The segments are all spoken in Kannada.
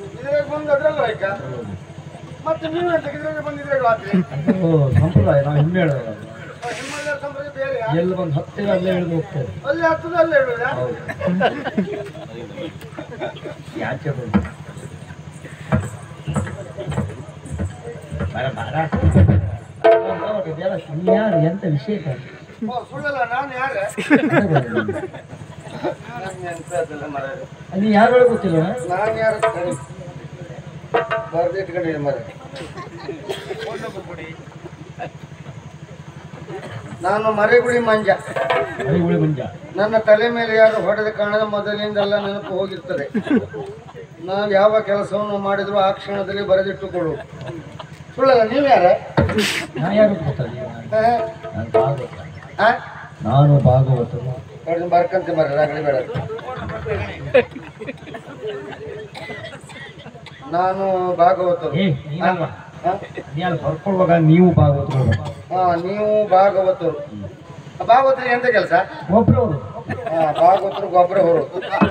ಇದ್ರಾಗ ಬಂದು ಅದ್ರಲ್ಲ ಆಯ್ಕ ಮತ್ತೆ ನೀವು ಎಂತ ಇದ್ರಾಗ ಬಂದಿದ್ರೆ ರಾತ್ರಿ ಅದು ಸಂಪ್ರದಾಯ ನಾವು ಹಿಂದೆ ಹೇಳೋದು ನಿಮ್ಮಲ್ಲರ ಸಂಪ್ರದಾಯ ಬೇರೆ ಎಲ್ಲಿ ಬಂದು ಹತ್ತಿರ ಅಲ್ಲೇ ಇಳಿದು ಹೋಗ್ತೇವೆ ಅಲ್ಲಿ ಹತ್ತದ ಅಲ್ಲೇ ಹೇಳುದಾ ಹೌದು ಯಾಕೆ ಬಂದು ಬಾರ ಬಾರ ಇದೆಲ್ಲ ಯಾರು ಎಂತ ವಿಷಯ ಓ, ಸುಳ್ಳಲ್ಲ ನಾನು ಯಾರೇ ನಾನು ಎಂತದಲ್ಲ ಮರ ನೀ ಯಾರು ಗೊತ್ತಿಲ್ಲ ನಾನು ಯಾರ ಬರ್ದಿಟ್ಕೊಂಡಿದ್ದೀನಿ ಮರ ನಾನು ಮರೆಗುಳಿ ಮಂಜ ಹರಿಗುಳಿ ಮಂಜ ನನ್ನ ತಲೆ ಮೇಲೆ ಯಾರು ಹೊಡೆದ ಕಾರಣದ ಮೊದಲಿನಿಂದೆಲ್ಲ ನೆನಪು ಹೋಗಿರ್ತದೆ ನಾವು ಯಾವ ಕೆಲಸವನ್ನು ಮಾಡಿದ್ರು ಆ ಕ್ಷಣದಲ್ಲಿ ಬರೆದಿಟ್ಟುಕೊಳ್ಳು ಸುಳ್ಳಲ್ಲ ನೀವು ಯಾರ ನಾ ಯಾರು ಗೊತ್ತಲ್ಲ ನಾನು ಭಾಗವತ ನಾನು ಭಾಗವತರು ಬರ್ಕಂತೆ ಮರ ರಾಗಲಿ ಬೇಡ ನಾನು ಭಾಗವತರು ಏ ನೀನಲ್ಲ ಹಾ? ನೀ ಅಲ್ಲಿ ಬರ್ಕೊಳ್ಳುವಾಗ ನೀವು ಭಾಗವತರು ಹಾ ನೀವು ಭಾಗವತರು ಭಾಗವತರು ಎಂತ ಕೆಲಸ ಒಬ್ರು ಅವರು ಹಾ ಭಾಗವತರು ಗೊಬ್ಬರ ಹೊರು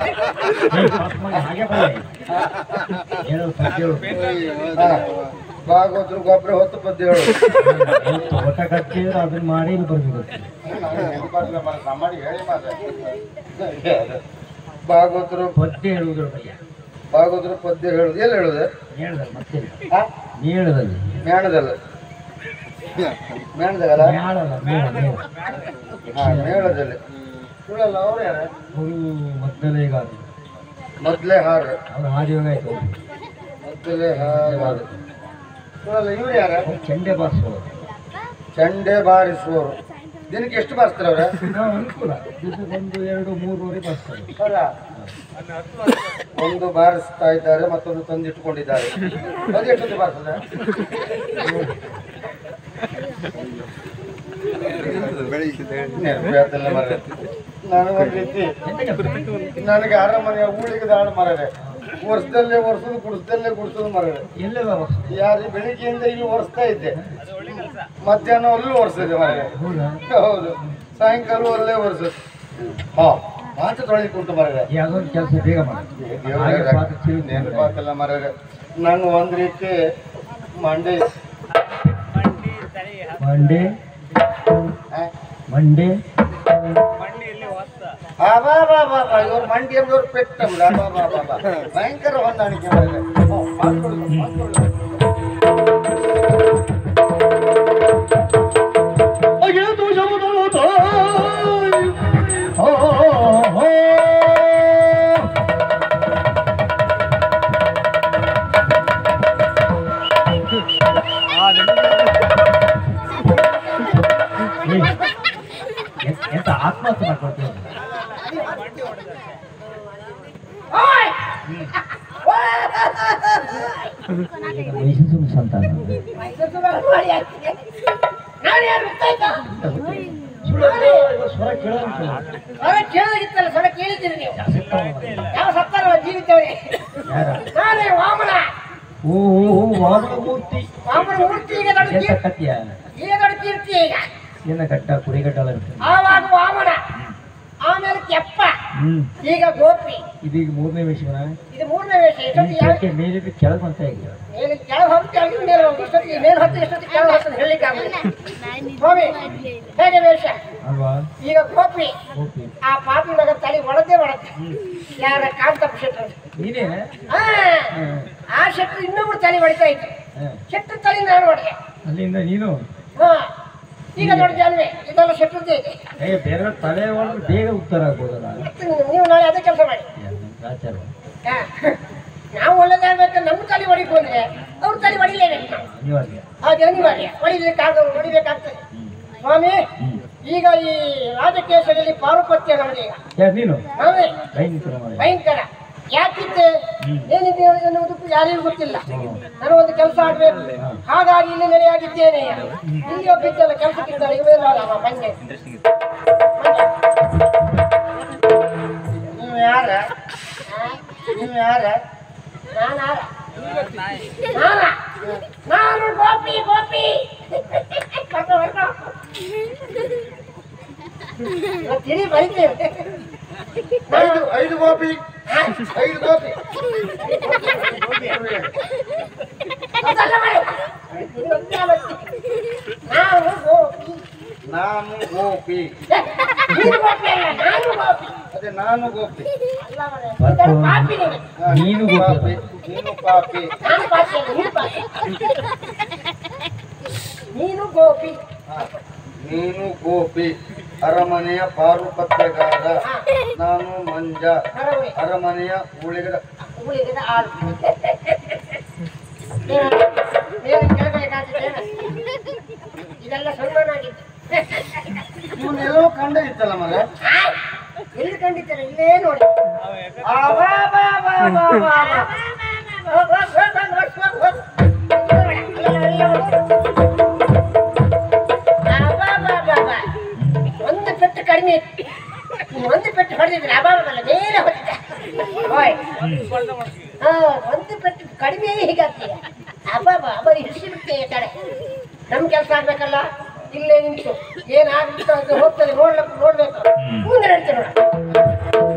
ಹಾಗೆ ಬರಲಿ ಏನೋ ಪದ್ಯ ಹೇಳು. ಹಾ ಭಾಗವತರು ಗೊಬ್ಬರ ಹೊತ್ತು ಪದ್ಯ ಹೇಳು ನೀವು ತೋಟ ಕಟ್ಟಿದ್ರೆ ಅದನ್ನ ಮಾಡಿ ಇಲ್ಲಿ ಬರ್ಬೇಕು ಭಾಗವತರು ಪದ್ಯ ಹೇಳುವುದ್ರ ಬಗ್ಗೆ ಭಾಗವತರು ಪದ್ಯ ಹೇಳುದು ಎಲ್ಲಿ ಹೇಳುದು ನೇಳದಲ್ಲಿ ಮತ್ತೆ ಹಾ ನೇಳದಲ್ಲಿ ಮೇಣದಲ್ಲ ಮೇಣದಲ್ಲ ನೇಳಲ್ಲ ಮೇಳ ಮೇಳ ಹಾ ಮೇಳದಲ್ಲಿ ಸುಳ್ಳಲ್ಲ ಅವ್ರು ಯಾರ ಅವರು ಮೊದಲೇ ಈಗ ಮೊದ್ಲೇ ಹಾರ ಅವ್ರು ಹಾದಿವಾಗ ಆಯ್ತು ಮೊದಲೇ ಹಾರ ಸುಳ್ಳಲ್ಲ ಇವ್ರು ಯಾರ ಅವ್ರು ಚೆಂಡೆ ಬಾರಿಸೋರು ಚಂಡೆ ಬಾರಿಸುವವರು ದಿನಕ್ಕೆ ಎಷ್ಟು ಬಾರಿಸ್ತಾರೆ ಅವ್ರ ನಾವು ಅನುಕೂಲ ದಿವಸಕ್ಕೆ ಒಂದು ಎರಡು ಮೂರುವರೆ ಬರ್ತಾರೆ ಹೌದಾ ಒಂದು ಬಾರಿಸ್ತಾ ಇದ್ದಾರೆ ಮತ್ತೊಂದು ತಂದಿಟ್ಟುಕೊಂಡಿದ್ದಾರೆ ಅದು ಎಷ್ಟೊತ್ತು ಬಾರಿಸ್ತದೆ ನೆನಪಾಯ್ತಲ್ಲ ಮಾರ್ರೆ. ನಾನು ಒಂದು ರೀತಿ ನನಗೆ ಅರಮನೆಯ ಊಳಿಗೆ ದಾಳು ಮರದೆ ವರ್ಷದಲ್ಲೇ ವರ್ಷದ ಗುಡಿಸ್ದಲ್ಲೇ ಗುಡಿಸೋದು ಮರದೆ ಎಲ್ಲೆಲ್ಲ ಬರ್ತಾರೆ ಯಾರು ಬೆಳಿಗ್ಗೆಯಿಂದ ಇಲ್ಲಿ ಒರೆಸ್ತಾ ಇದ್ದೆ ಮಧ್ಯಾಹ್ನ ಅಲ್ಲೂ ಒರೆಸಿದೆ ಮರದೆ ಹೌದಾ ಹೌದು ಸಾಯಂಕಾಲ ಅಲ್ಲೇ ಒರೆಸೋದು ಹಾ ಮಾತು ತೊಳಿಕುಂಟು ಮರದೆ ಯಾವುದೊಂದು ಕೆಲಸ ಬೇಗ ಮಾಡಿ ಹಾಗೆ ಪಾತ್ರ ತಿರುಗಿ ನೆನಪಾತಲ್ಲ ಮರದೆ ನಾನು ಒಂದ್ ರೀತಿ ಮಂಡಿ ಮಂಡೆ ಆ? ಮಂಡೆ ಆ ಬಾ ಬಾ ಬಾ ಬಾ ಇವ್ರ ಮಂಡಿ ಅಂದವ್ರು ಪೆಟ್ಟಮ್ರ ಬಾ ಬಾ ಬಾ ಬಾ ಭಯಂಕರ ಹೊಂದಾಣಿಕೆ ಮರದೆ ಹ್ಞೂ, ಮಾಡ್ಕೊಳ್ಳಿ, ಮಾಡ್ಕೊಳ್ಳಿ. ಎಂತ ಆತ್ಮಹತ್ಯೆ ಮಾಡ್ಕೊಳ್ತೀವಿ ಮೈಸೂರು ಸಂತಾನ ಸ್ವರ ಕೇಳೋದು ಕೇಳೋದಿತ್ತಲ್ಲ ಸೊಡ ಕೇಳಿದ್ದೀರಿ ನೀವು ಯಾರ ಯಾವ ಸತ್ತಾರ ಜೀವಿತವ್ರೆ ನಾನೇ ವಾಮನ ಓ ಓ ಓ ವಾಮನ ಮೂರ್ತಿ ವಾಮನ ಮೂರ್ತಿ ಈಗ ದೊಡ್ಡ ಎಂತ ಕೀರ್ತಿ ಕತ್ಯ ಈಗ ದೊಡ್ಡ ಕೀರ್ತಿ ಈಗ ಏನ ಕಟ್ಟ ಕುರಿಗಟ್ಟಲ್ಲ ಆವಾಗ ವಾಮನ ಆಮೇಲೆ ಕೆಪ್ಪ ಹ್ಮ್ ಈಗ ಗೋಪಿ ಇದೀಗ ಮೂರನೇ ವಿಷಯನ ಇದು ಮೂರನೇ ವೇಷ ಈ ಇಷ್ಟೊತ್ತಿಗೆ ಯಾವ ಚಕ್ಕೆ ಮೇಲೆ ಕೆಳಗೆ ಅಂತ ಈಗ ಮೇಲೆ ಕೆಳಗೆ ಹೊತ್ತು ಕೆಳಗಿನ ಮೇಲೆ ಹೋಗಿ ಇಷ್ಟೊತ್ತಿಗೆ ಮೇಲೆ ಹೊತ್ತು ಇಷ್ಟೊತ್ತಿಗೆ ಕೆಳಗೆ ಹೊತ್ತು ಹೇಳಲಿಕ್ಕೆ ಆಗುದಿಲ್ಲ ಸ್ವಾಮಿ ಹೇಗೆ ವೇಷ ಅಲ್ವಾ ಈಗ ಗೋಪಿ ಓಕೆ ಆ ಪಾಪಿ ಮಗ ತಲೆ ಒಳದೇ ಒಳಗೆ ಯಾರ ಕಾಂತಪ್ಪ ಶೆಟ್ರು ನೀನೇ ಆ, ಹ್ಮ್. ಆ ಶೆಟ್ರು ಇನ್ನೊಬ್ರು ತಲೆ ಹೊಡಿತಾ ಇದ್ರು ಹ್ಮ್. ಶೆಟ್ರು ತಲೆ ನಾನು ಹೊಡೆದೆ ಅಲ್ಲಿಂದ ನೀನು ಹಾ ಈಗ ದೊಡ್ಡ ಜಾನ್ವೆ ಇದೆಲ್ಲ ಶೆಟ್ರದ್ದೇ ಇದೆ ಏ ಬೇರೆ ತಲೆ ಒಳಗೆ ಬೇಗ ಉತ್ತರ ಆಗ್ಬೋದಲ್ಲ ಮತ್ತೆ ನೀವು ನಾಳೆ ಅದೇ ಕೆಲಸ ಮಾಡಿ ಆಚಾರ ಹಾ. ನಾವು ಒಳ್ಳೆದಾಗಬೇಕು ನಮ್ಮ ತಲೆ ಹೊಡಿಕ್ ಬಂದ್ರೆ ಅವ್ರ ತಲೆ ಹೊಡಿಲೇಬೇಕು ನಾವು. ಅನಿವಾರ್ಯ ಅದು ಅನಿವಾರ್ಯ ಹೊಡಿಬೇಕಾಗ ಹೊಡಿಬೇಕಾಗ್ತದೆ ಸ್ವಾಮಿ ಈಗ ಈ ರಾಜಕೀಯದಲ್ಲಿ ಪಾರುಪತ್ಯ ನಮಗೆ ಈಗ ಯಾರು ನೀನು ನಾವೇ ಭಯಂಕರ ಮಾಡಿ ಭಯಂಕರ ಯಾಕಿದ್ದೆ ಏನಿದೆ ಎನ್ನುವುದು ಯಾರಿಗೂ ಗೊತ್ತಿಲ್ಲ ನಾನು ಒಂದು ಕೆಲಸ ಆಗ್ಬೇಕು ಹಾಗಾಗಿ ಇಲ್ಲಿ ನೆಲೆಯಾಗಿದ್ದೇನೆ ಇಲ್ಲಿ ಒಬ್ಬಿದ್ದಲ್ಲ ಕೆಲಸಕ್ಕಿದ್ದಾಳೆ ಇವೆಲ್ಲ ಬಂದೆ ನೀವು ಯಾರ ನೀವು ಯಾರ ನಾನ ನಾನ ನಾನು ಗೋಪಿ ಗೋಪಿ ಬರ್ಕೊ, ಬರ್ಕೊ. ನಾನ್ ತಿಳಿ ಬರಿತೇವೆ ಐದು ಐದು ಗೋಪಿ ಐದು ಗೋಪಿ ಅದಲ್ಲ ಮಾಡು. ಇದು ಒಂದೇ ಆಲೋಚನೆ. ನಾವು ಗೋಪಿ ನಾನು ಗೋಪಿ ನೀನು ಗೋಪಿ ಅಲ್ಲ ನಾನು ಗೋಪಿ ಅದೇ ನಾನು ಗೋಪಿ ಅಲ್ಲ ಮಾರ್ರೆ. ಇದರ ಪಾಪಿ ನೀನು ಹಾ, ನೀನು ಪಾಪಿ ನೀನು ಪಾಪಿ ನಾನು ಪಾಪಿ ಅಲ್ಲ ನೀನು ಪಾಪಿ ನೀನು ಗೋಪಿ ಹಾ, ನೀನು ಗೋಪಿ ಅರಮನೆಯ ಪಾರುಪತ್ಯಗಾರ ನಾನು ಮಂಜ ಹೊರಗೆ ಅರಮನೆಯ ಉಳಿಗದ ಉಳಿದಿದ ಆಳು ಏನು ಏನು ಕೇಳಬೇಕಾಗಿದ್ದೇನೆ ಇದೆಲ್ಲ ಸನ್ಮಾನ ಆಗಿತ್ತು ಇವನ್ನೆಲ್ಲೋ ಕಂಡ ಇತ್ತಲ್ಲ ಮಗ ಆ? ಎಲ್ಲಿ ಕಂಡಿದ್ದಾರೆ ಇಲ್ಲೇ ನೋಡಿ ಆ, ಬಾ, ಬಾ, ಬಾ, ಬಾ, ಬಾ, ಬಾ. ಹೋಗ್, ಹೋಗ್, ಹೋಗ್, ಹೋಗ್, ಹೋಗ್, ಹೋಗ್, ಹೋಗ್. ಅಲ್ಲ, ಅಲ್ಲ, ಹೋಗ್. ಆ, ಬಾ, ಬಾ, ಬಾ, ಬಾ. ಒಂದು ಪೆಟ್ಟು ಕಡಿಮೆ ಇತ್ತು. ಇನ್ನು ಒಂದು ಪೆಟ್ಟು ಹೊಡೆದಿದ್ರೆ ಅಬಾಬಲ್ಲ ಮೇಲೆ ಹೊಡೆದ ಓಯ್ ಹಾ ಒಂದು ಪೆಟ್ಟು ಕಡಿಮೆ ಹೀಗಾಗ್ತೀಯ ಅಬ್ಬಾಬ ಅಬ್ಬ ಹಿಡಿಸಿ ಬಿಡ್ತೇವೆ ಕಡೆ ನಮ್ ಕೆಲಸ ಆಗ್ಬೇಕಲ್ಲ ಇಲ್ಲೇ ನಿಂತು ಏನಾಗುತ್ತೆ ಅದು ಹೋಗ್ತದೆ ನೋಡ್ಲಿಕ್ಕೆ ನೋಡ್ಬೇಕು ಮುಂದೆ ನಡೀತೆ ನೋಡ